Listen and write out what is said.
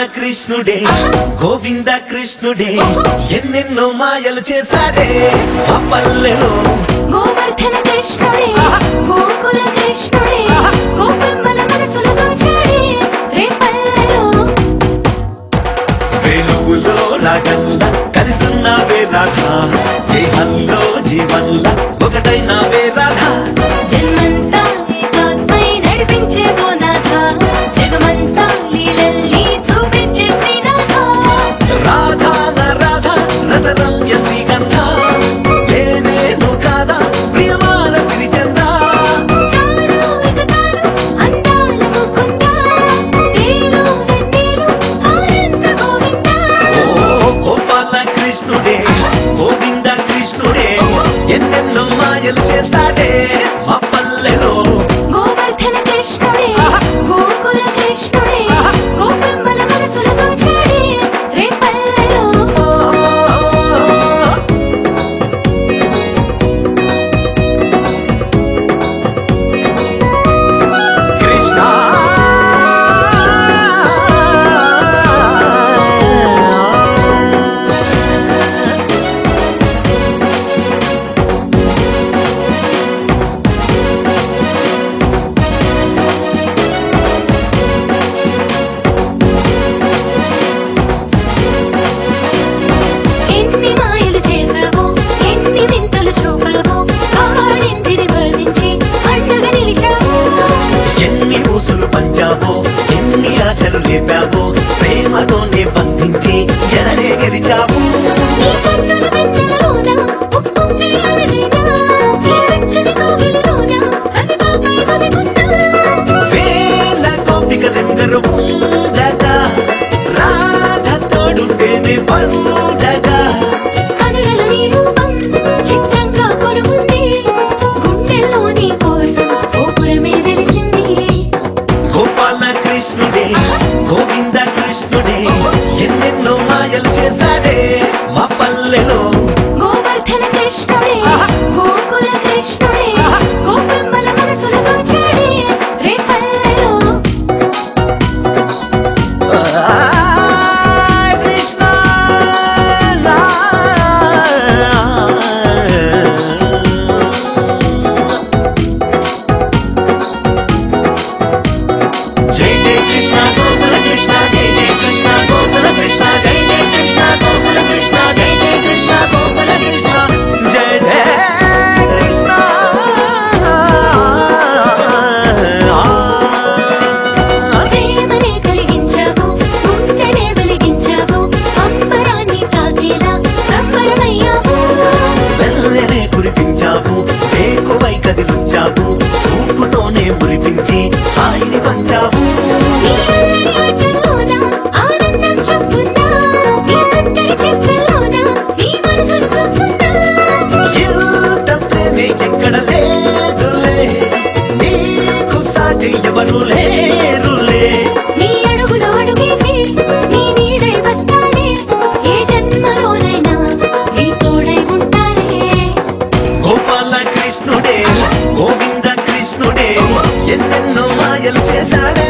కృష్ణుడే గోవింద కృష్ణుడే ఎన్నెన్నో మాయలు చేశాడే ఆ పల్లెలో గోవర్ధన కృష్ణుడే గోకుల కృష్ణుడే గోపెమ్మల మనసులు దోచాడే రేపల్లెలో వెలుగులో రాగల్లా కలిసున్నావే రాధా దేహంలో జీవన్లా ఒకటైనావే రాధా జన్మంతా ఏకాత్మై నడిపించే ఓ నాథ జగమంతా లీలల్ని చూపించే శ్రీనాథ రాధా నా రాధా రసరమ్య శ్రీగంధ నేనేను కాదా ప్రియమాన సిరిచంద్ర చాలు ఇక చాలు అందాల ముకుంద తేలు వెన్నెలు ఆనంద గోవింద ఓ గోపాల కృష్ణుడే గోవింద కృష్ణుడే ఎన్నెన్నో మాయలు చేశాడే మా పల్లెలో గోవర్ధన కృష్ణుడే గోకుల కృష్ణుడే గోపెమ్మల మనసులు దోచాడే రేపల్లెలో కృష్ణ ఎన్ని మాయలు చేశావో ఎన్ని వింతలు చూపావో ఆడింటిని బంధించి అండగా నిలిచావో ఎన్ని ఊసులు పంచావో ఎన్ని ఆశలు లేపావో ప్రేమతోనే బంధించి ఎదరే గెలిచావు నీ కన్నుల వెన్నెలలోన ఉప్పొంగే అలలేనా నీ వెచ్చని కోగిలిలోన పసిపాపై బతికున్నా వేల కోపికలెందరూ ఉండగా రాధ తోడుంటేనే పండగా కనులలో నీ రూపం చిత్రంగా కొలువుంది గుండెల్లో నీ కోసం గోపురమే వెలిసింది గోపాల కృష్ణుడే గోవింద కృష్ణుడే ఎన్నెన్నో మాయలు చేశాడే మా పల్లెలో గోవర్ధన కృష్ణుడే గోకుల కృష్ణుడే గోపెమ్మల మనసులు దోచాడే రేపల్లెలో ఆ, కృష్ణ జై జై కృష్ణ గోకుల కృష్ణ జై జై కృష్ణ గోకుల కృష్ణ జై జై కృష్ణ గోకుల కృష్ణ జై జై కృష్ణ గోకుల కృష్ణ జై జై కృష్ణ ప్రేమనే కలిగించావు గుండెనే వెలిగించావు అంబరాన్ని తాకేలా సంబరమయ్యావు వెల్లనే కురిపించావు వేకువై కదిలించావు చూపుతోనే మురిపించి హాయిని పంచావు నీ అందరి ఆటల్లోన ఆనందం చూస్తున్నా నీ ఒంటరి చేష్టల్లోన నీ మనసును చూస్తున్నా ఇంత ప్రేమే ఎక్కడ లేదులే నీకు సాటి ఎవరు లేరులే నీ అడుగులో అడుగేసి నీ నీడై వస్తానే ఏ జన్మలోనైనా నీ తోడై ఉంటానే గోపాల కృష్ణుడే గోవింద కృష్ణుడే ఎన్నెన్నో మాయలు చేశాడే